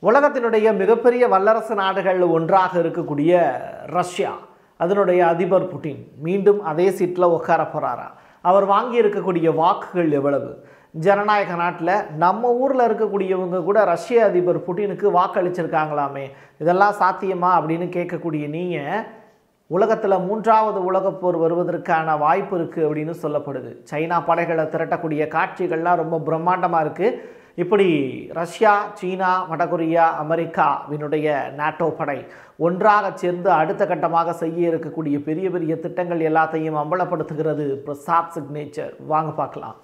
உலகத்தினுடைய மிகப்பெரிய வல்லரசு நாடுகள் ஒன்றாக இருக்கக்கூடிய ரஷ்யா அதனுடைய அதிபர் புட்டின் மீண்டும் அதே சீட்டில் உட்கார போகிறாரா அவர் வாங்கி இருக்கக்கூடிய வாக்குகள் எவ்வளவு ஜனநாயக நாட்டில் நம்ம ஊரில் இருக்கக்கூடியவங்க கூட ரஷ்ய அதிபர் புட்டினுக்கு வாக்களிச்சிருக்காங்களாமே இதெல்லாம் சாத்தியமா அப்படின்னு கேட்கக்கூடிய நீங்கள் உலகத்தில் மூன்றாவது உலகப் போர் வருவதற்கான வாய்ப்பு இருக்குது அப்படின்னு சொல்லப்படுது சைனா படைகளை திரட்டக்கூடிய காட்சிகள்லாம் ரொம்ப பிரம்மாண்டமாக இருக்குது இப்படி ரஷ்யா சீனா வடகொரியா அமெரிக்காவினுடைய நாட்டோ படை ஒன்றாக சேர்ந்து அடுத்த கட்டமாக செய்ய இருக்கக்கூடிய பெரிய பெரிய திட்டங்கள் எல்லாத்தையும் அம்பலப்படுத்துகிறது பிரசாத் சிக்னேச்சர் வாங்க பார்க்கலாம்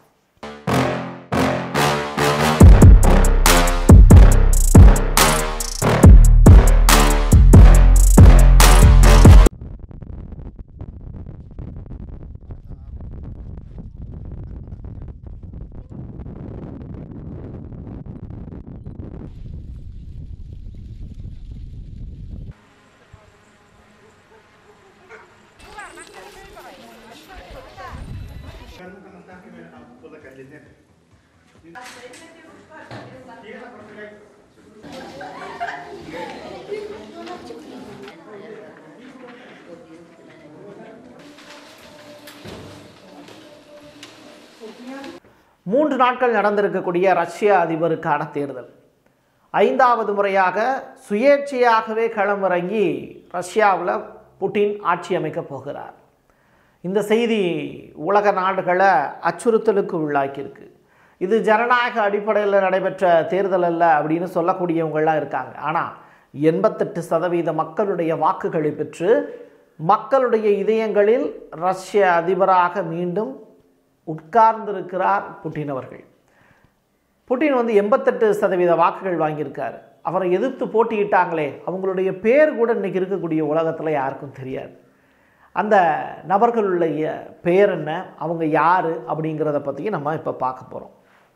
மூன்று நாட்கள் நடந்திருக்கக்கூடிய ரஷ்ய அதிபருக்கான தேர்தல் ஐந்தாவது முறையாக சுயேட்சையாகவே களமிறங்கி ரஷ்யாவில் புட்டின் ஆட்சி அமைக்கப் போகிறார் இந்த செய்தி உலக நாடுகளை அச்சுறுத்தலுக்கு உள்ளாக்கியிருக்கு இது ஜனநாயக அடிப்படையில் நடைபெற்ற தேர்தல் அல்ல அப்படின்னு சொல்லக்கூடியவங்களாம் இருக்காங்க ஆனால் எண்பத்தெட்டு சதவீத மக்களுடைய வாக்குகளை பெற்று மக்களுடைய இதயங்களில் ரஷ்ய அதிபராக மீண்டும் உட்கார்ந்திருக்கிறார் புட்டின் அவர்கள் புட்டின் வந்து எண்பத்தெட்டு சதவீத வாக்குகள் வாங்கியிருக்காரு அவரை எதிர்த்து போட்டியிட்டாங்களே அவங்களுடைய பேர் கூட இன்னைக்கு இருக்கக்கூடிய உலகத்தில் யாருக்கும் தெரியாது அந்த நபர்களுடைய பெயர் என்ன அவங்க யார் அப்படிங்கிறத பற்றி நம்ம இப்போ பார்க்க போகிறோம்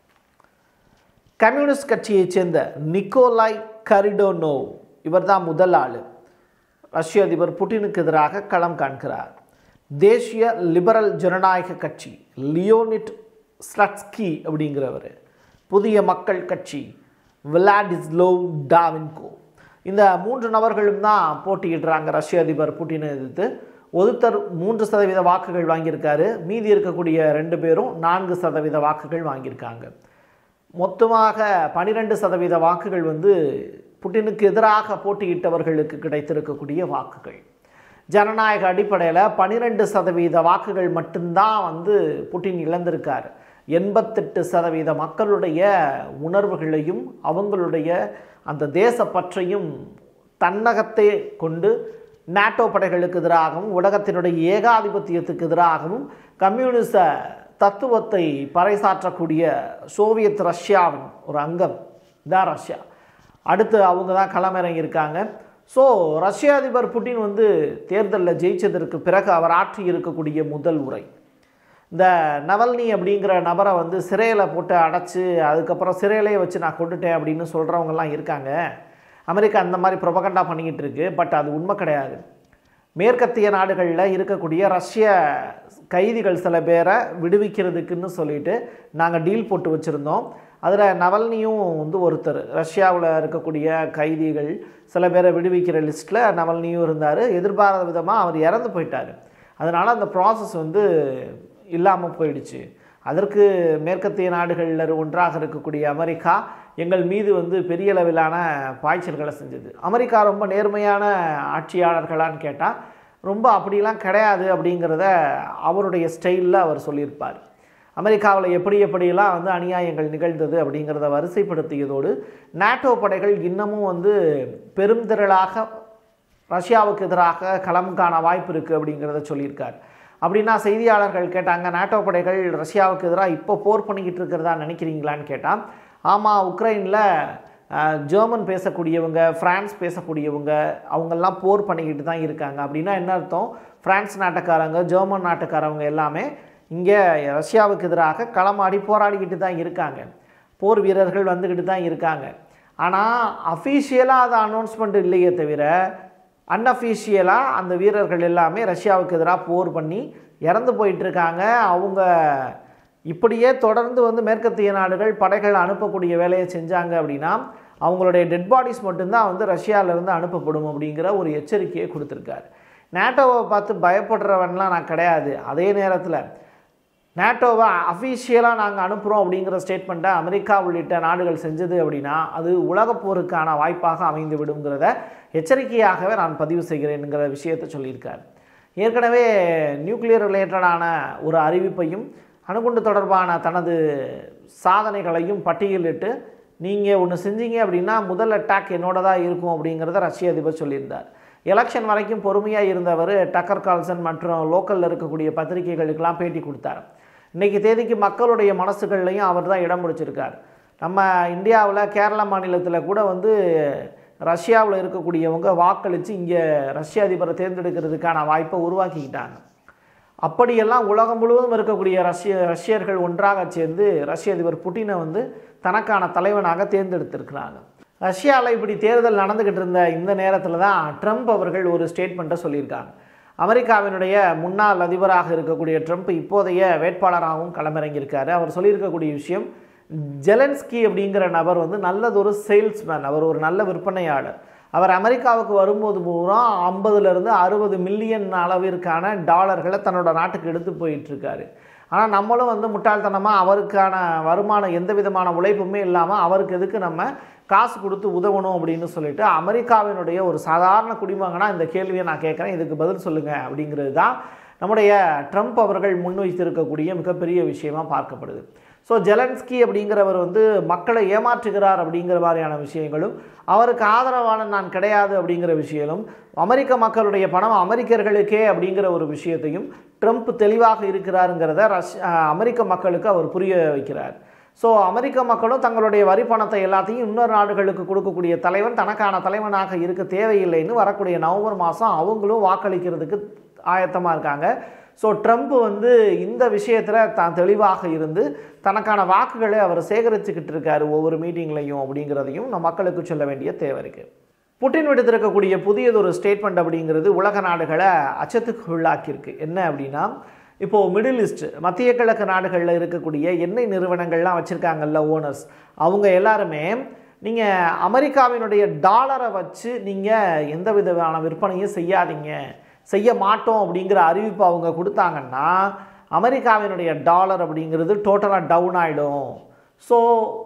கம்யூனிஸ்ட் கட்சியைச் சேர்ந்த நிக்கோலாய் கரிடோனோ இவர் தான் முதல் ஆள் ரஷ்ய அதிபர் புட்டினுக்கு எதிராக களம் காண்கிறார் தேசிய லிபரல் ஜனநாயக கட்சி லியோனிட் ஸ்லட்ஸ்கி அப்படிங்கிறவர் புதிய மக்கள் கட்சி விளாடிஸ்லோ டாவின்கோ இந்த மூன்று நபர்களும் தான் போட்டியிடுறாங்க ரஷ்ய அதிபர் புட்டினை எதிர்த்து ஒருத்தர் மூன்று சதவீத வாக்குகள் வாங்கியிருக்காரு மீதி இருக்கக்கூடிய ரெண்டு பேரும் நான்கு சதவீத வாக்குகள் வாங்கியிருக்காங்க மொத்தமாக பனிரெண்டு சதவீத வாக்குகள் வந்து புட்டினுக்கு எதிராக போட்டியிட்டவர்களுக்கு கிடைத்திருக்கக்கூடிய வாக்குகள் ஜனநாயக அடிப்படையில் பனிரெண்டு சதவீத வாக்குகள் மட்டும்தான் வந்து புட்டின் இழந்திருக்கார் எண்பத்தெட்டு சதவீத மக்களுடைய உணர்வுகளையும் அவங்களுடைய அந்த தேசப்பற்றையும் தன்னகத்தை கொண்டு நாட்டோ படைகளுக்கு எதிராகவும் உலகத்தினுடைய ஏகாதிபத்தியத்துக்கு எதிராகவும் கம்யூனிச தத்துவத்தை பறைசாற்றக்கூடிய சோவியத் ரஷ்யாவின் ஒரு அங்கம் தான் ரஷ்யா அடுத்து அவங்க தான் களமிறங்கியிருக்காங்க ஸோ ரஷ்ய அதிபர் புட்டின் வந்து தேர்தலில் ஜெயிச்சதற்கு பிறகு அவர் ஆற்றி இருக்கக்கூடிய முதல் உரை இந்த நவல்னி அப்படிங்கிற நபரை வந்து சிறையில் போட்டு அடைச்சி அதுக்கப்புறம் சிறையிலே வச்சு நான் கொண்டுட்டேன் அப்படின்னு சொல்கிறவங்கலாம் இருக்காங்க அமெரிக்கா அந்த மாதிரி ப்ரொபகண்டா பண்ணிக்கிட்டு இருக்கு பட் அது உண்மை கிடையாது மேற்கத்திய நாடுகளில் இருக்கக்கூடிய ரஷ்ய கைதிகள் சில பேரை விடுவிக்கிறதுக்குன்னு சொல்லிட்டு நாங்கள் டீல் போட்டு வச்சுருந்தோம் அதில் நவல்னியும் வந்து ஒருத்தர் ரஷ்யாவில் இருக்கக்கூடிய கைதிகள் சில பேரை விடுவிக்கிற லிஸ்ட்டில் நவல்னியும் இருந்தார் எதிர்பாராத விதமாக அவர் இறந்து போயிட்டார் அதனால் அந்த ப்ராசஸ் வந்து இல்லாமல் போயிடுச்சு அதற்கு மேற்கத்திய நாடுகளில் ஒன்றாக இருக்கக்கூடிய அமெரிக்கா எங்கள் மீது வந்து பெரிய அளவிலான பாய்ச்சல்களை செஞ்சது அமெரிக்கா ரொம்ப நேர்மையான ஆட்சியாளர்களான்னு கேட்டால் ரொம்ப அப்படிலாம் கிடையாது அப்படிங்கிறத அவருடைய ஸ்டைலில் அவர் சொல்லியிருப்பார் அமெரிக்காவில் எப்படி எப்படியெல்லாம் வந்து அநியாயங்கள் நிகழ்ந்தது அப்படிங்கிறத வரிசைப்படுத்தியதோடு நாட்டோ படைகள் இன்னமும் வந்து பெருந்திரளாக ரஷ்யாவுக்கு எதிராக களம் காண வாய்ப்பு இருக்குது அப்படிங்கிறத சொல்லியிருக்கார் அப்படின்னா செய்தியாளர்கள் கேட்டாங்க நாட்டோ படைகள் ரஷ்யாவுக்கு எதிராக இப்போ போர் பண்ணிக்கிட்டு இருக்கிறதா நினைக்கிறீங்களான்னு கேட்டால் ஆமாம் உக்ரைனில் ஜெர்மன் பேசக்கூடியவங்க ஃப்ரான்ஸ் பேசக்கூடியவங்க அவங்கெல்லாம் போர் பண்ணிக்கிட்டு தான் இருக்காங்க அப்படின்னா என்ன அர்த்தம் ஃப்ரான்ஸ் நாட்டுக்காரங்க ஜெர்மன் நாட்டுக்காரவங்க எல்லாமே இங்கே ரஷ்யாவுக்கு எதிராக களமாடி போராடிக்கிட்டு தான் இருக்காங்க போர் வீரர்கள் வந்துக்கிட்டு தான் இருக்காங்க ஆனால் அஃபீஷியலாக அது அனௌன்ஸ்மெண்ட் இல்லையே தவிர அன்அஃபீஷியலாக அந்த வீரர்கள் எல்லாமே ரஷ்யாவுக்கு எதிராக போர் பண்ணி இறந்து போயிட்டுருக்காங்க அவங்க இப்படியே தொடர்ந்து வந்து மேற்கத்திய நாடுகள் படைகள் அனுப்பக்கூடிய வேலையை செஞ்சாங்க அப்படின்னா அவங்களுடைய டெட் பாடிஸ் மட்டும்தான் வந்து ரஷ்யாவிலேருந்து அனுப்பப்படும் அப்படிங்கிற ஒரு எச்சரிக்கையை கொடுத்துருக்காரு நேட்டோவை பார்த்து பயப்படுறவன்லாம் நான் கிடையாது அதே நேரத்தில் நேட்டோவை அஃபீஷியலாக நாங்கள் அனுப்புகிறோம் அப்படிங்கிற ஸ்டேட்மெண்ட்டை அமெரிக்கா உள்ளிட்ட நாடுகள் செஞ்சது அப்படின்னா அது உலகப் போருக்கான வாய்ப்பாக அமைந்து விடுங்கிறத எச்சரிக்கையாகவே நான் பதிவு செய்கிறேனுங்கிற விஷயத்தை சொல்லியிருக்காரு ஏற்கனவே நியூக்ளியர் ரிலேட்டடான ஒரு அறிவிப்பையும் அணுகுண்டு தொடர்பான தனது சாதனைகளையும் பட்டியலிட்டு நீங்கள் ஒன்று செஞ்சீங்க அப்படின்னா முதல் அட்டாக் என்னோட தான் இருக்கும் அப்படிங்கிறத ரஷ்ய அதிபர் சொல்லியிருந்தார் எலெக்ஷன் வரைக்கும் பொறுமையாக இருந்தவர் டக்கர் கால்சன் மற்றும் லோக்கலில் இருக்கக்கூடிய பத்திரிகைகளுக்கெல்லாம் பேட்டி கொடுத்தார் இன்றைக்கி தேதிக்கு மக்களுடைய மனசுகள்லையும் அவர் தான் இடம் பிடிச்சிருக்கார் நம்ம இந்தியாவில் கேரள மாநிலத்தில் கூட வந்து ரஷ்யாவில் இருக்கக்கூடியவங்க வாக்களித்து இங்கே ரஷ்ய அதிபரை தேர்ந்தெடுக்கிறதுக்கான வாய்ப்பை உருவாக்கிக்கிட்டாங்க அப்படியெல்லாம் உலகம் முழுவதும் இருக்கக்கூடிய ரஷ்ய ரஷ்யர்கள் ஒன்றாக சேர்ந்து ரஷ்ய அதிபர் புட்டினை வந்து தனக்கான தலைவனாக தேர்ந்தெடுத்திருக்கிறாங்க ரஷ்யாவில் இப்படி தேர்தல் நடந்துக்கிட்டு இருந்த இந்த நேரத்தில் தான் ட்ரம்ப் அவர்கள் ஒரு ஸ்டேட்மெண்ட்டை சொல்லியிருக்காங்க அமெரிக்காவினுடைய முன்னாள் அதிபராக இருக்கக்கூடிய ட்ரம்ப் இப்போதைய வேட்பாளராகவும் களமிறங்கியிருக்காரு அவர் சொல்லியிருக்கக்கூடிய விஷயம் ஜெலன்ஸ்கி அப்படிங்கிற நபர் வந்து நல்லதொரு சேல்ஸ்மேன் அவர் ஒரு நல்ல விற்பனையாளர் அவர் அமெரிக்காவுக்கு வரும்போது பூரா ஐம்பதுலேருந்து அறுபது மில்லியன் அளவிற்கான டாலர்களை தன்னோட நாட்டுக்கு எடுத்து போயிட்டுருக்காரு ஆனால் நம்மளும் வந்து முட்டாள்தனமாக அவருக்கான வருமானம் எந்த விதமான உழைப்புமே இல்லாமல் அவருக்கு எதுக்கு நம்ம காசு கொடுத்து உதவணும் அப்படின்னு சொல்லிட்டு அமெரிக்காவினுடைய ஒரு சாதாரண குடிமகனாக இந்த கேள்வியை நான் கேட்குறேன் இதுக்கு பதில் சொல்லுங்கள் அப்படிங்கிறது தான் நம்முடைய ட்ரம்ப் அவர்கள் முன்வைத்திருக்கக்கூடிய மிகப்பெரிய விஷயமா பார்க்கப்படுது ஸோ ஜெலன்ஸ்கி அப்படிங்கிறவர் வந்து மக்களை ஏமாற்றுகிறார் அப்படிங்கிற மாதிரியான விஷயங்களும் அவருக்கு ஆதரவான நான் கிடையாது அப்படிங்கிற விஷயங்களும் அமெரிக்க மக்களுடைய பணம் அமெரிக்கர்களுக்கே அப்படிங்கிற ஒரு விஷயத்தையும் ட்ரம்ப் தெளிவாக இருக்கிறாருங்கிறத ரஷ் அமெரிக்க மக்களுக்கு அவர் புரிய வைக்கிறார் ஸோ அமெரிக்க மக்களும் தங்களுடைய வரி பணத்தை எல்லாத்தையும் இன்னொரு நாடுகளுக்கு கொடுக்கக்கூடிய தலைவன் தனக்கான தலைவனாக இருக்க தேவையில்லைன்னு வரக்கூடிய நவம்பர் மாதம் அவங்களும் வாக்களிக்கிறதுக்கு ஆயத்தமாக இருக்காங்க ஸோ ட்ரம்ப் வந்து இந்த விஷயத்தில் தான் தெளிவாக இருந்து தனக்கான வாக்குகளை அவர் சேகரிச்சுக்கிட்டு இருக்காரு ஒவ்வொரு மீட்டிங்லையும் அப்படிங்கிறதையும் நம்ம மக்களுக்கு சொல்ல வேண்டிய தேவை இருக்குது புட்டின் விடுத்திருக்கக்கூடிய புதியதொரு ஸ்டேட்மெண்ட் அப்படிங்கிறது உலக நாடுகளை அச்சத்துக்கு உள்ளாக்கியிருக்கு என்ன அப்படின்னா இப்போது மிடில் ஈஸ்ட் மத்திய கிழக்கு நாடுகளில் இருக்கக்கூடிய எண்ணெய் நிறுவனங்கள்லாம் வச்சுருக்காங்கல்ல ஓனர்ஸ் அவங்க எல்லாருமே நீங்கள் அமெரிக்காவினுடைய டாலரை வச்சு நீங்கள் எந்த விதமான விற்பனையும் செய்யாதீங்க செய்ய மாட்டோம் அப்படிங்கிற அறிவிப்பு அவங்க கொடுத்தாங்கன்னா அமெரிக்காவினுடைய டாலர் அப்படிங்கிறது டோட்டலாக டவுன் ஆகிடும் ஸோ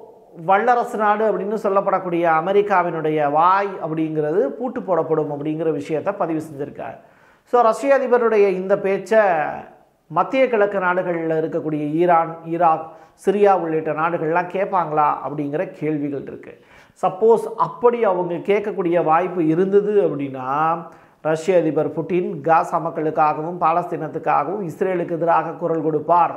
வல்லரசு நாடு அப்படின்னு சொல்லப்படக்கூடிய அமெரிக்காவினுடைய வாய் அப்படிங்கிறது பூட்டு போடப்படும் அப்படிங்கிற விஷயத்தை பதிவு செஞ்சுருக்கார் ஸோ ரஷ்ய அதிபருடைய இந்த பேச்சை மத்திய கிழக்கு நாடுகளில் இருக்கக்கூடிய ஈரான் ஈராக் சிரியா உள்ளிட்ட நாடுகள்லாம் கேட்பாங்களா அப்படிங்கிற கேள்விகள் இருக்குது சப்போஸ் அப்படி அவங்க கேட்கக்கூடிய வாய்ப்பு இருந்தது அப்படின்னா ரஷ்ய அதிபர் புட்டின் காசா மக்களுக்காகவும் பாலஸ்தீனத்துக்காகவும் இஸ்ரேலுக்கு எதிராக குரல் கொடுப்பார்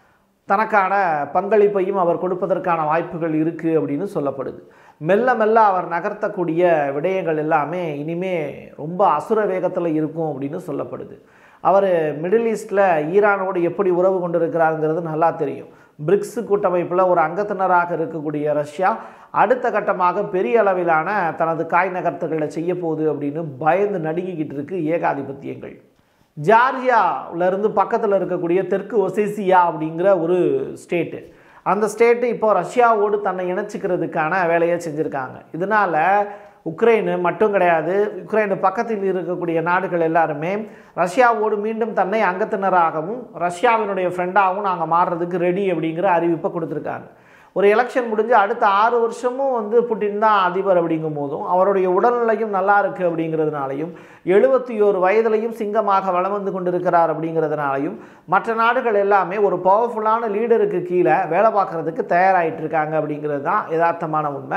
தனக்கான பங்களிப்பையும் அவர் கொடுப்பதற்கான வாய்ப்புகள் இருக்குது அப்படின்னு சொல்லப்படுது மெல்ல மெல்ல அவர் நகர்த்தக்கூடிய விடயங்கள் எல்லாமே இனிமே ரொம்ப அசுர வேகத்தில் இருக்கும் அப்படின்னு சொல்லப்படுது அவர் மிடில் ஈஸ்டில் ஈரானோடு எப்படி உறவு கொண்டிருக்கிறாருங்கிறது நல்லா தெரியும் பிரிக்ஸ் கூட்டமைப்பில் ஒரு அங்கத்தினராக இருக்கக்கூடிய ரஷ்யா அடுத்த கட்டமாக பெரிய அளவிலான தனது காய் நகர்த்துகளை செய்ய போகுது அப்படின்னு பயந்து நடுங்கிக்கிட்டு இருக்கு ஏகாதிபத்தியங்கள் ஜார்ஜியாவிலேருந்து பக்கத்தில் இருக்கக்கூடிய தெற்கு ஒசேசியா அப்படிங்கிற ஒரு ஸ்டேட்டு அந்த ஸ்டேட்டு இப்போ ரஷ்யாவோடு தன்னை இணைச்சிக்கிறதுக்கான வேலையை செஞ்சுருக்காங்க இதனால் உக்ரைனு மட்டும் கிடையாது உக்ரைனு பக்கத்தில் இருக்கக்கூடிய நாடுகள் எல்லாருமே ரஷ்யாவோடு மீண்டும் தன்னை அங்கத்தினராகவும் ரஷ்யாவினுடைய ஃப்ரெண்டாகவும் நாங்கள் மாறுறதுக்கு ரெடி அப்படிங்கிற அறிவிப்பை கொடுத்துருக்காங்க ஒரு எலெக்ஷன் முடிஞ்சு அடுத்த ஆறு வருஷமும் வந்து புட்டின் தான் அதிபர் அப்படிங்கும் போதும் அவருடைய உடல்நிலையும் நல்லா இருக்குது அப்படிங்கிறதுனாலையும் எழுபத்தி ஓரு வயதிலையும் சிங்கமாக வளம் வந்து கொண்டிருக்கிறார் அப்படிங்கிறதுனாலையும் மற்ற நாடுகள் எல்லாமே ஒரு பவர்ஃபுல்லான லீடருக்கு கீழே வேலை பார்க்குறதுக்கு தயாராகிட்டு இருக்காங்க அப்படிங்கிறது தான் யதார்த்தமான உண்மை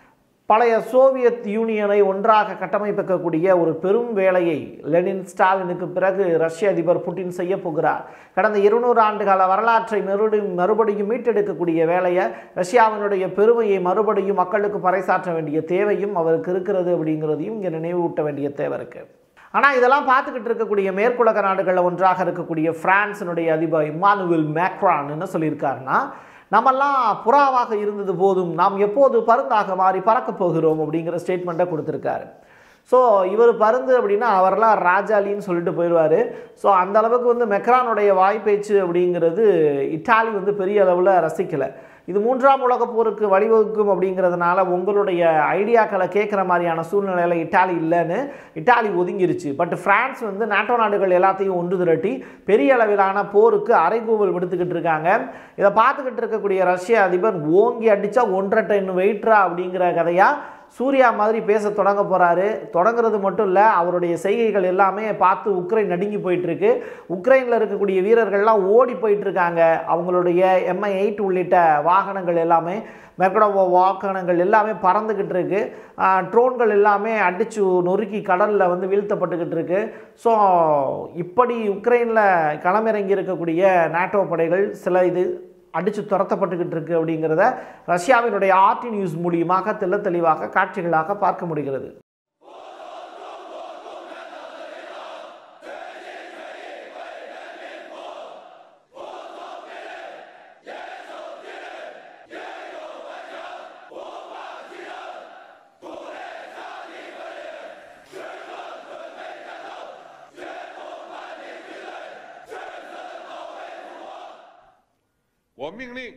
பழைய சோவியத் யூனியனை ஒன்றாக கட்டமைப்பிக்கக்கூடிய ஒரு பெரும் வேலையை லெனின் ஸ்டாலினுக்கு பிறகு ரஷ்ய அதிபர் புட்டின் செய்ய போகிறார் கடந்த இருநூறு ஆண்டுகால வரலாற்றை மறுபடியும் மறுபடியும் மீட்டெடுக்கக்கூடிய வேலையை ரஷ்யாவினுடைய பெருமையை மறுபடியும் மக்களுக்கு பறைசாற்ற வேண்டிய தேவையும் அவருக்கு இருக்கிறது அப்படிங்கிறதையும் இங்கே நினைவூட்ட வேண்டிய தேவை இருக்குது ஆனால் இதெல்லாம் பார்த்துக்கிட்டு இருக்கக்கூடிய மேற்குலக நாடுகளில் ஒன்றாக இருக்கக்கூடிய பிரான்ஸினுடைய அதிபர் இமானுவேல் மேக்ரான் என்ன சொல்லியிருக்காருன்னா நம்மெல்லாம் புறாவாக இருந்தது போதும் நாம் எப்போது பருந்தாக மாறி பறக்கப் போகிறோம் அப்படிங்கிற ஸ்டேட்மெண்ட்டை கொடுத்துருக்காரு ஸோ இவர் பருந்து அப்படின்னா அவரெல்லாம் ராஜாலின்னு சொல்லிட்டு போயிடுவார் ஸோ அந்த அளவுக்கு வந்து மெக்ரானுடைய வாய்ப்பேச்சு அப்படிங்கிறது இட்டாலி வந்து பெரிய அளவில் ரசிக்கலை இது மூன்றாம் உலகப் போருக்கு வழிவகுக்கும் அப்படிங்கிறதுனால உங்களுடைய ஐடியாக்களை கேட்குற மாதிரியான சூழ்நிலையில் இட்டாலி இல்லைன்னு இட்டாலி ஒதுங்கிருச்சு பட் பிரான்ஸ் வந்து நாட்டோ நாடுகள் எல்லாத்தையும் ஒன்று திரட்டி பெரிய அளவிலான போருக்கு அரைகூவல் விடுத்துக்கிட்டு இருக்காங்க இதை பார்த்துக்கிட்டு இருக்கக்கூடிய ரஷ்ய அதிபர் ஓங்கி அடித்தா ஒன்றரை டன் வெயிட்ரா அப்படிங்கிற கதையாக சூர்யா மாதிரி பேச தொடங்க போகிறாரு தொடங்குறது மட்டும் இல்லை அவருடைய செய்கைகள் எல்லாமே பார்த்து உக்ரைன் நடுங்கி போயிட்டுருக்கு உக்ரைனில் இருக்கக்கூடிய வீரர்கள்லாம் ஓடி போயிட்டுருக்காங்க அவங்களுடைய எம்ஐ எயிட் உள்ளிட்ட வாகனங்கள் எல்லாமே மெக்கடோவோ வாகனங்கள் எல்லாமே பறந்துக்கிட்டு இருக்கு ட்ரோன்கள் எல்லாமே அடித்து நொறுக்கி கடலில் வந்து வீழ்த்தப்பட்டுக்கிட்டு இருக்கு ஸோ இப்படி உக்ரைனில் களமிறங்கி இருக்கக்கூடிய நாட்டோ படைகள் சில இது அடித்து துரத்தப்பட்டுக்கிட்டு இருக்கு அப்படிங்கிறத ரஷ்யாவினுடைய ஆர்டி நியூஸ் மூலியமாக தெள்ள தெளிவாக காட்சிகளாக பார்க்க முடிகிறது 我命令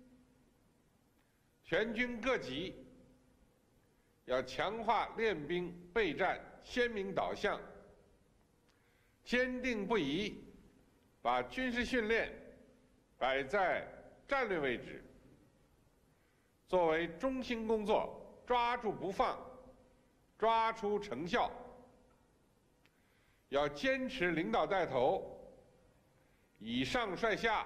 全军各级要强化练兵备战鲜明导向，坚定不移把军事训练摆在战略位置，作为中心工作，抓住不放，抓出成效。要坚持领导带头，以上率下。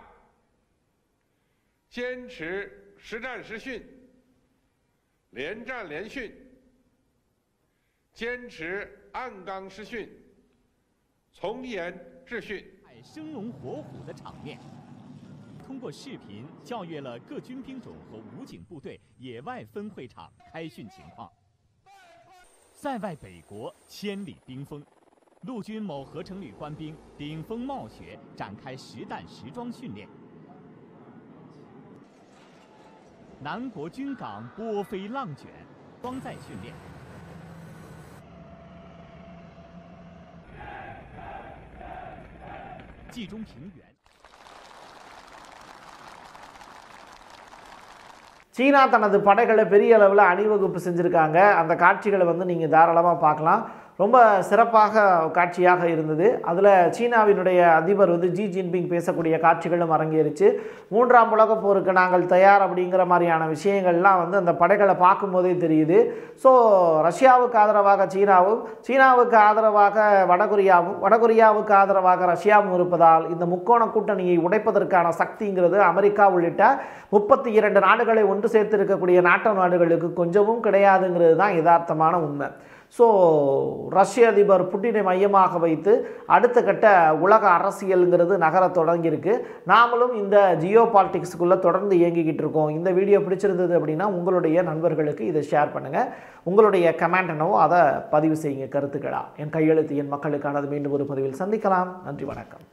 坚持实战实训、连战连训，坚持按纲施训、从严治训。 生龙活虎的场面，通过视频校阅了各军兵种和武警部队野外分会场开训情况。塞外北国千里冰封，陆军某合成旅官兵顶风冒雪展开实弹实装训练。南国军港波飞浪卷，装载训练。冀中平原。 சீனா தனது படைகளை பெரிய அளவில் அணிவகுப்பு செஞ்சுருக்காங்க அந்த காட்சிகளை வந்து நீங்கள் தாராளமாக பார்க்கலாம் ரொம்ப சிறப்பாக காட்சியாக இருந்தது அதில் சீனாவினுடைய அதிபர் வந்து ஜி ஜின்பிங் பேசக்கூடிய காட்சிகளும் அரங்கேறிச்சு மூன்றாம் உலகப் போருக்கு நாங்கள் தயார் அப்படிங்கிற மாதிரியான விஷயங்கள்லாம் வந்து அந்த படைகளை பார்க்கும்போதே தெரியுது ஸோ ரஷ்யாவுக்கு ஆதரவாக சீனாவும் சீனாவுக்கு ஆதரவாக வடகொரியாவும் வடகொரியாவுக்கு ஆதரவாக ரஷ்யாவும் இருப்பதால் இந்த முக்கோண கூட்டணியை உடைப்பதற்கான சக்திங்கிறது அமெரிக்கா உள்ளிட்ட முப்பத்தி இரண்டு நாடுகளை ஒன்று சேர்த்திருக்கக்கூடிய நாட்டோ நாடுகளுக்கு கொஞ்சமும் கிடையாதுங்கிறது தான் யதார்த்தமான உண்மை ஸோ ரஷ்ய அதிபர் புட்டினை மையமாக வைத்து அடுத்த கட்ட உலக அரசியலுங்கிறது நகர தொடங்கியிருக்கு நாமளும் இந்த ஜியோ பாலிட்டிக்ஸுக்குள்ளே தொடர்ந்து இயங்கிக்கிட்டு இருக்கோம் இந்த வீடியோ பிடிச்சிருந்தது அப்படின்னா உங்களுடைய நண்பர்களுக்கு இதை ஷேர் பண்ணுங்கள் உங்களுடைய கமெண்ட் என்னவோ அதை பதிவு செய்யுங்க கருத்துக்களா என் கையெழுத்து என் மக்களுக்கானது மீண்டும் ஒரு பதிவில் சந்திக்கலாம் நன்றி வணக்கம்